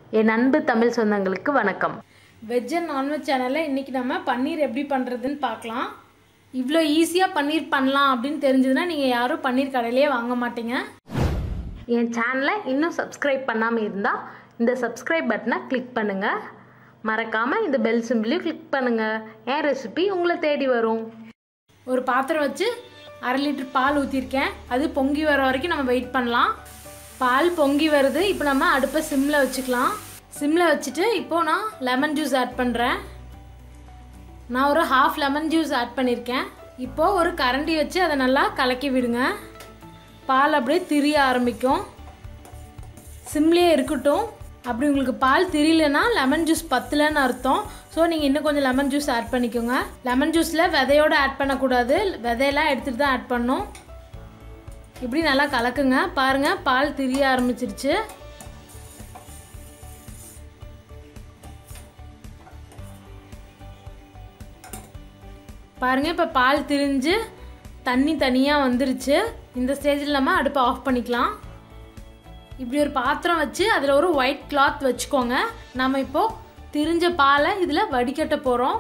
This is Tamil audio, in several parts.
என் அன்பு தமிழ் சொந்தங்களுக்கு வணக்கம் வெஜ் அண்ட் நான்வெஜ் சேனலில் இன்றைக்கி நம்ம பன்னீர் எப்படி பண்ணுறதுன்னு பார்க்கலாம் இவ்வளோ ஈஸியாக பன்னீர் பண்ணலாம் அப்படின்னு தெரிஞ்சதுன்னா நீங்கள் யாரும் பன்னீர் கடையிலேயே வாங்க மாட்டீங்க என் சேனலை இன்னும் சப்ஸ்கிரைப் பண்ணாமல் இருந்தால் இந்த சப்ஸ்கிரைப் பட்டனை கிளிக் பண்ணுங்கள் மறக்காமல் இந்த பெல் சிம்பிளையும் கிளிக் பண்ணுங்கள் என் ரெசிபி உங்களை தேடி வரும் ஒரு பாத்திரம் வச்சு அரை லிட்டர் பால் ஊற்றிருக்கேன் அது பொங்கி வர வரைக்கும் நம்ம வெயிட் பண்ணலாம் பால் பொங்கி வருது இப்போ நம்ம அடுப்பை சிம்மில் வச்சுக்கலாம் சிம்மில் வச்சுட்டு இப்போது நான் லெமன் ஜூஸ் ஆட் பண்ணுறேன் நான் ஒரு ஹாஃப் லெமன் ஜூஸ் ஆட் பண்ணியிருக்கேன் இப்போது ஒரு கரண்டி வச்சு அதை நல்லா கலக்கி விடுங்க பால் அப்படியே திரிய ஆரம்பிக்கும் சிம்லேயே இருக்கட்டும் அப்படி உங்களுக்கு பால் தெரியலனா லெமன் ஜூஸ் பத்தலன்னு அர்த்தம் ஸோ நீங்கள் இன்னும் கொஞ்சம் லெமன் ஜூஸ் ஆட் பண்ணிக்கோங்க லெமன் ஜூஸில் விதையோடு ஆட் பண்ணக்கூடாது விதையெல்லாம் எடுத்துகிட்டு தான் ஆட் பண்ணணும் இப்படி நல்லா கலக்குங்க பாருங்கள் பால் திரிய ஆரம்பிச்சிருச்சு பாருங்கள் இப்போ பால் திரிஞ்சு தண்ணி தனியாக வந்துருச்சு இந்த ஸ்டேஜில் நம்ம அடுப்பை ஆஃப் பண்ணிக்கலாம் இப்படி ஒரு பாத்திரம் வச்சு அதில் ஒரு ஒயிட் கிளாத் வச்சுக்கோங்க நம்ம இப்போது திரிஞ்ச பாலை இதில் வடிகட்ட போகிறோம்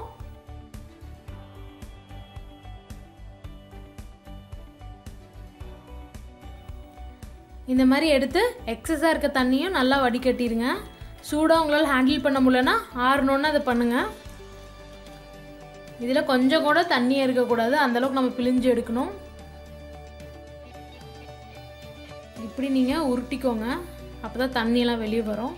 இந்த மாதிரி எடுத்து எக்ஸஸாக இருக்க தண்ணியும் நல்லா வடிகட்டிடுங்க சூடாக உங்களால் ஹேண்டில் பண்ண முடியலன்னா ஆறணுன்னு அதை பண்ணுங்கள் இதில் கொஞ்சம் கூட தண்ணியே இருக்கக்கூடாது அந்தளவுக்கு நம்ம பிழிஞ்சு எடுக்கணும் இப்படி நீங்கள் உருட்டிக்கோங்க அப்போ தான் தண்ணியெல்லாம் வெளியே வரும்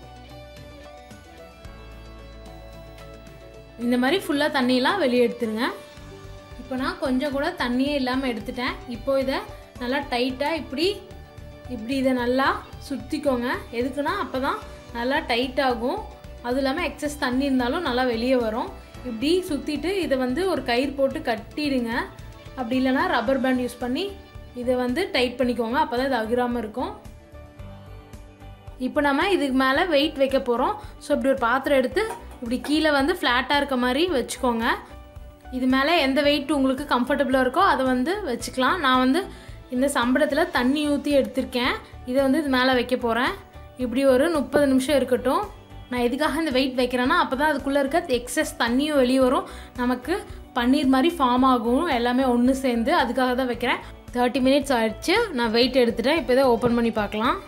இந்த மாதிரி ஃபுல்லாக தண்ணியெல்லாம் வெளியே எடுத்துருங்க இப்போ நான் கொஞ்சம் கூட தண்ணியே இல்லாமல் எடுத்துட்டேன் இப்போ இதை நல்லா டைட்டாக இப்படி இப்படி இதை நல்லா சுற்றிக்கோங்க எதுக்குன்னா அப்போ தான் நல்லா டைட் ஆகும் அதுவும் இல்லாமல் எக்ஸஸ் தண்ணி இருந்தாலும் நல்லா வெளியே வரும் இப்படி சுற்றிட்டு இதை வந்து ஒரு கயிறு போட்டு கட்டிடுங்க அப்படி இல்லைன்னா ரப்பர் பேண்ட் யூஸ் பண்ணி இதை வந்து டைட் பண்ணிக்கோங்க அப்போ தான் இது அகிராமல் இருக்கும் இப்போ நம்ம இதுக்கு மேலே வெயிட் வைக்க போகிறோம் ஸோ இப்படி ஒரு பாத்திரம் எடுத்து இப்படி கீழே வந்து ஃப்ளாட்டாக இருக்க மாதிரி வச்சுக்கோங்க இது மேலே எந்த வெயிட் உங்களுக்கு கம்ஃபர்டபுளாக இருக்கோ அதை வந்து வச்சுக்கலாம் நான் வந்து இந்த சம்பளத்தில் தண்ணி ஊற்றி எடுத்திருக்கேன் இதை வந்து இது மேலே வைக்க போகிறேன் இப்படி ஒரு முப்பது நிமிஷம் இருக்கட்டும் நான் எதுக்காக இந்த வெயிட் வைக்கிறேன்னா அப்போ தான் அதுக்குள்ளே இருக்க எக்ஸஸ் தண்ணியும் வெளியே வரும் நமக்கு பன்னீர் மாதிரி ஃபார்ம் ஆகும் எல்லாமே ஒன்று சேர்ந்து அதுக்காக தான் வைக்கிறேன் தேர்ட்டி மினிட்ஸ் ஆயிடுச்சு நான் வெயிட் எடுத்துட்டேன் இப்போ இதை ஓப்பன் பண்ணி பார்க்கலாம்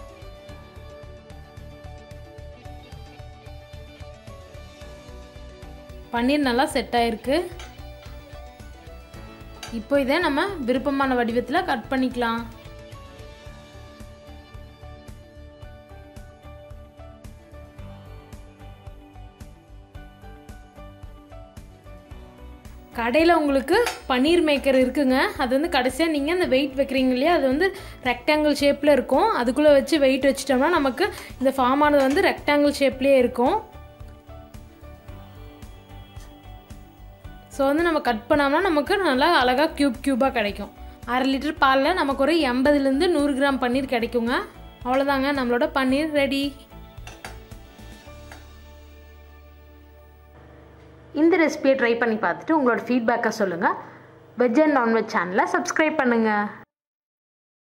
பன்னீர் நல்லா செட் ஆயிருக்கு இப்போ இதை நம்ம விருப்பமான வடிவத்தில் கட் பண்ணிக்கலாம் கடையில் உங்களுக்கு பன்னீர் மேக்கர் இருக்குங்க அது வந்து கடைசியாக நீங்கள் அந்த வெயிட் வைக்கிறீங்க இல்லையா அது வந்து ரெக்டாங்கிள் ஷேப்பில் இருக்கும் அதுக்குள்ளே வச்சு வெயிட் வச்சிட்டோம்னா நமக்கு இந்த ஃபார்ம் ஆனது வந்து ரெக்டாங்கிள் ஷேப்லேயே இருக்கும் ஸோ வந்து நம்ம கட் பண்ணோம்னா நமக்கு நல்லா அழகாக க்யூப் க்யூபாக கிடைக்கும் அரை லிட்டர் பாலில் நமக்கு ஒரு எண்பதுலேருந்து நூறு கிராம் பன்னீர் கிடைக்குங்க அவ்வளோதாங்க நம்மளோட பன்னீர் ரெடி இந்த ரெசிபியை ட்ரை பண்ணி பார்த்துட்டு உங்களோட ஃபீட்பேக்கை சொல்லுங்கள் வெஜ் அண்ட் நான்வெஜ் சேனலை சப்ஸ்கிரைப் பண்ணுங்கள்